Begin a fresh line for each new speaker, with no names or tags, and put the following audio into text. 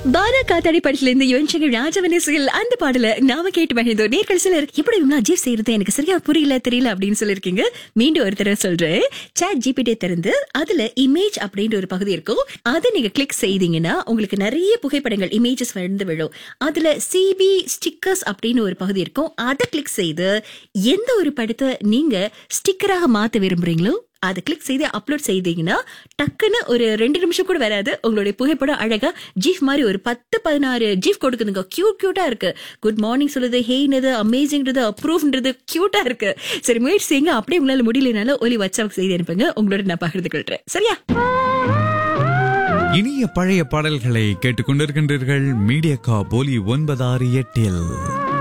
பாரா காத்தாடி படத்துல இருந்து யுவன் சங்கர் ராஜவனேசில் அந்த பாடல நாம கேட்டு மகிழ்ந்தோம் நேர்கள் சிலர் எப்படி இவங்க அஜீவ் செய்யறது எனக்கு சரியா புரியல தெரியல அப்படின்னு சொல்லிருக்கீங்க மீண்டும் ஒரு தடவை சொல்றேன் சாட் ஜிபிடி திறந்து அதுல இமேஜ் அப்படின்ற ஒரு பகுதி இருக்கும் அதை நீங்க கிளிக் செய்தீங்கன்னா உங்களுக்கு நிறைய புகைப்படங்கள் இமேஜஸ் வந்து விழும் அதுல சிபி ஸ்டிக்கர்ஸ் அப்படின்னு ஒரு பகுதி இருக்கும் அதை கிளிக் செய்து எந்த ஒரு படத்தை நீங்க ஸ்டிக்கராக மாத்த விரும்புறீங்களோ அதை கிளிக் செய்து அப்லோட் செய்தீங்கன்னா டக்குன்னு ஒரு ரெண்டு நிமிஷம் கூட வராது உங்களுடைய புகைப்படம் அழகா ஜீஃப் மாதிரி ஒரு பத்து பதினாறு ஜீஃப் கொடுக்குதுங்க கியூட் கியூட்டா இருக்கு குட் மார்னிங் சொல்லுது ஹேய்னது அமேசிங்ன்றது அப்ரூவ்ன்றது கியூட்டா இருக்கு சரி முயற்சி செய்யுங்க அப்படியே உங்களால முடியலனாலும் ஒலி வாட்ஸ்அப் செய்தி அனுப்புங்க உங்களோட நான் பகிர்ந்து கொள்றேன் சரியா
இனிய பழைய பாடல்களை கேட்டுக்கொண்டிருக்கின்றீர்கள் மீடியா கா போலி ஒன்பதாறு எட்டில்